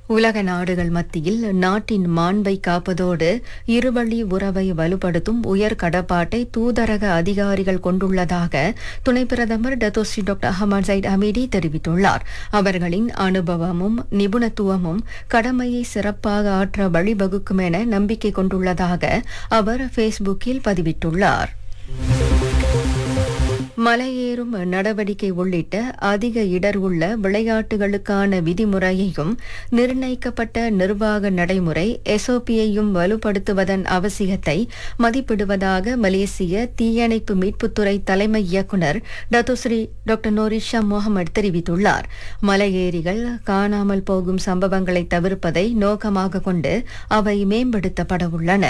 உலக நாடுகள் மத்தியில் நாட்டின் மாண்பை காப்பதோடு இருவழி உறவை வலுப்படுத்தும் உயர் கடப்பாட்டை தூதரக அதிகாரிகள் கொண்டுள்ளதாக துணை பிரதமர் Dato' Sri doctor Ahmad Zahid Hamidi தெரிவித்துள்ளார் அவர்களின் அனுபவமும் நிபுணத்துவமும் கடமையை சிறப்பாக ஆற்ற வழிவகுக்கும் என நம்பிக்கை கொண்டுள்ளதாக அவர் ஃபேஸ்புக்கில் பதிவிட்டுள்ளார் மலையேறும் நடவடிக்கை உள்ளிட்ட அதிக இடர் உள்ள விளையாட்டுகளுக்கான விதிமுறையையும் நிர்ணயிக்கப்பட்ட நிர்வாக நடைமுறை எஸ்ஓபியையும் வலுப்படுத்துவதன் அவசியத்தை மதிப்பிடுவதாக மலேசிய தீயணைப்பு மீட்புத்துறை தலைமை இயக்குநர் டத்துஸ்ரீ டாக்டர் நோரிஷா முகமது தெரிவித்துள்ளார் மலையேறிகள் காணாமல் போகும் சம்பவங்களை தவிர்ப்பதை நோக்கமாக கொண்டு அவை மேம்படுத்தப்பட உள்ளன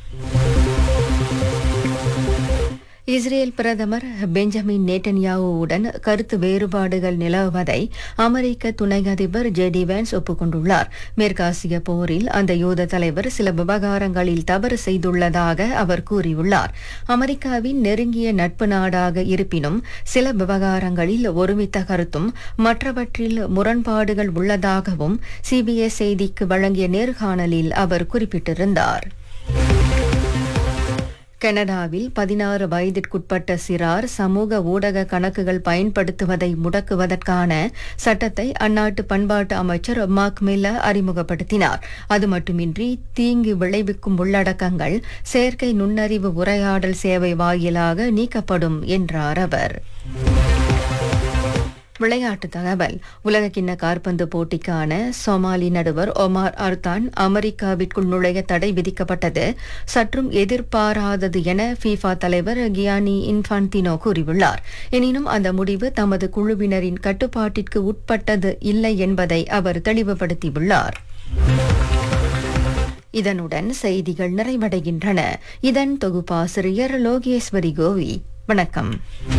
இஸ்ரேல் பிரதமர் பெஞ்சமின் நேட்டன்யாவுடன் கருத்து வேறுபாடுகள் நிலவுவதை அமெரிக்க துணை அதிபர் ஜெடி வேன்ஸ் ஒப்புக்கொண்டுள்ளார் மேற்காசிய போரில் அந்த யூத தலைவர் சில விவகாரங்களில் தவறு செய்துள்ளதாக அவர் கூறியுள்ளார் அமெரிக்காவின் நெருங்கிய நட்பு நாடாக இருப்பினும் சில விவகாரங்களில் ஒருமித்த கருத்தும் மற்றவற்றில் முரண்பாடுகள் உள்ளதாகவும் சிபிஎஸ் செய்திக்கு வழங்கிய நேர்காணலில் அவர் குறிப்பிட்டிருந்தார் கனடாவில் பதினாறு வயதிற்குட்பட்ட சிறார் சமூக ஊடக கணக்குகள் பயன்படுத்துவதை முடக்குவதற்கான சட்டத்தை அந்நாட்டு பண்பாட்டு அமைச்சர் மார்க் மில்லர் அறிமுகப்படுத்தினார் அது மட்டுமின்றி தீங்கு விளைவிக்கும் உள்ளடக்கங்கள் செயற்கை நுண்ணறிவு உரையாடல் சேவை வாயிலாக நீக்கப்படும் என்றார் அவர் விளையாட்டு தகவல் உலகக்கிண்ண காற்பந்து போட்டிக்கான சோமாலி நடுவர் ஒமார் அர்தான் அமெரிக்காவிற்குள் நுழைய தடை விதிக்கப்பட்டது சற்றும் எதிர்பாராதது என ஃபீஃபா தலைவர் கியானி இன்ஃபான்டினோ கூறியுள்ளார் எனினும் அந்த முடிவு தமது குழுவினரின் கட்டுப்பாட்டிற்கு உட்பட்டது இல்லை என்பதை அவர் தெளிவுபடுத்தியுள்ளார் இதனுடன் செய்திகள் நிறைவடைகின்றன இதன் தொகுப்பாசிரியர் லோகேஸ்வரி கோவி வணக்கம்